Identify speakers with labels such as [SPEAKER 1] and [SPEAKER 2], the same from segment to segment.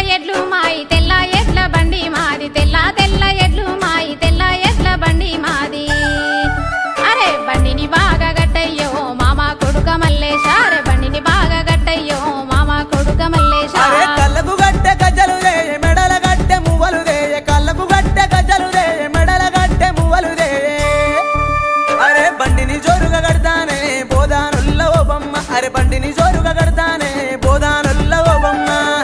[SPEAKER 1] ఎడ్లు మాయి తెల్ల ఎడ్ల బండి మాది తెల్ల తెల్ల ఎడ్లు మాయి తెల్ల ఎడ్ల బండి మాది అరే బండిని బాగా గట్టయ్యో మామ కొడుక మల్లేశ అరే బండిని బాగా గట్టయ్యో మామ కొడుక మల్లేశ
[SPEAKER 2] అరే కళ్ళకు గట్టె గజ్జలు దే మెడల గట్టె మువ్వలు దే కళ్ళకు గట్టె గజ్జలు దే మెడల గట్టె మువ్వలు దే అరే బండిని జోరుగా కడతానే బోదానుల్ల ఓ బొమ్మ అరే బండిని జోరుగా కడతానే బోదానుల్ల ఓ బొమ్మ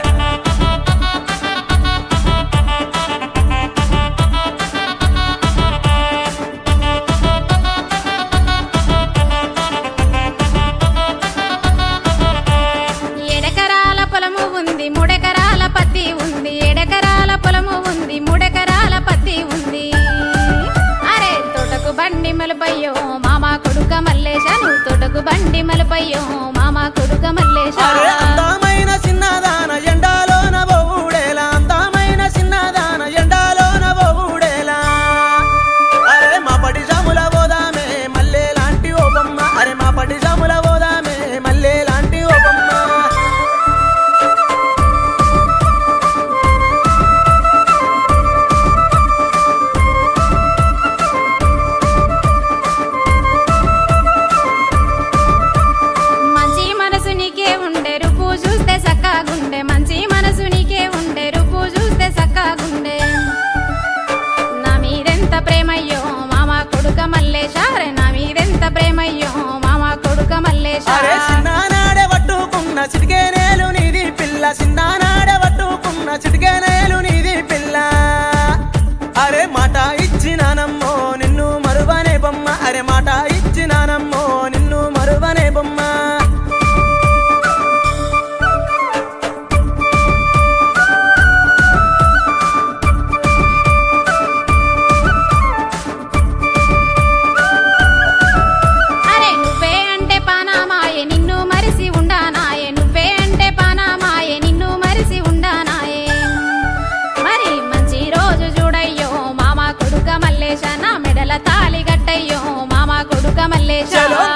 [SPEAKER 1] ఎడెకరాల పొలము ఉంది మూడెకరాల పత్తి ఉంది ఎడెకరాల పొలము ఉంది మూడెకరాల పత్తి ఉంది అరే తోటకు బండి మలుపయ్యో మామ కొడుక మల్లేశ నువ్వు తోటకు బండి మలుపయ్యో మామ కొడుక మల్లేశ
[SPEAKER 2] అరే అందమైన చిన్నదాన ఎండాలోన బొవుడేలా అందమైన చిన్నదాన ఎండాలోన బొవుడేలా అరే మా పటి జాముల పోదామే మల్లె లాంటి ఓ బొమ్మ అరే మా పటి జాముల పోదామే మల్లె లాంటి ఓ బొమ్మ
[SPEAKER 1] మంచి మనసు నీకే ఉండే రూపు చూస్తే సక్కాగుండే మంచి మనసు నీకే ఉండే రూపు చూస్తే సక్కాగుండే నా మీదెంత ప్రేమయ్యో మామ కొడుక మల్లేశ రే నా మీదెంత ప్రేమయ్యో మామ కొడుక మల్లేశ
[SPEAKER 2] అరే చిన్ననాడే పట్టుకున్న చిటికే నేలు నీది పిల్ల చిన్ననాడే పట్టుకున్న చిటికే నేలు నీది పిల్ల అరే మాట ఇచ్చినానమ్మో నిన్ను మరువనే బొమ్మ అరే మాట ఇచ్చినానమ్మో నిన్ను మరువనే బొమ్మ
[SPEAKER 1] అరే నువ్వే అంటే పానామాయే నిన్ను మరిసి ఉండానాయే నువ్వే అంటే పానామాయే నిన్ను మరిసి ఉండానాయే మరి మంచి రోజు చూడయ్యో మామ కొడుక మల్లేశ నా మెడల తాలి గట్టయ్యో మామ కొడుక మల్లేశ
[SPEAKER 2] చలో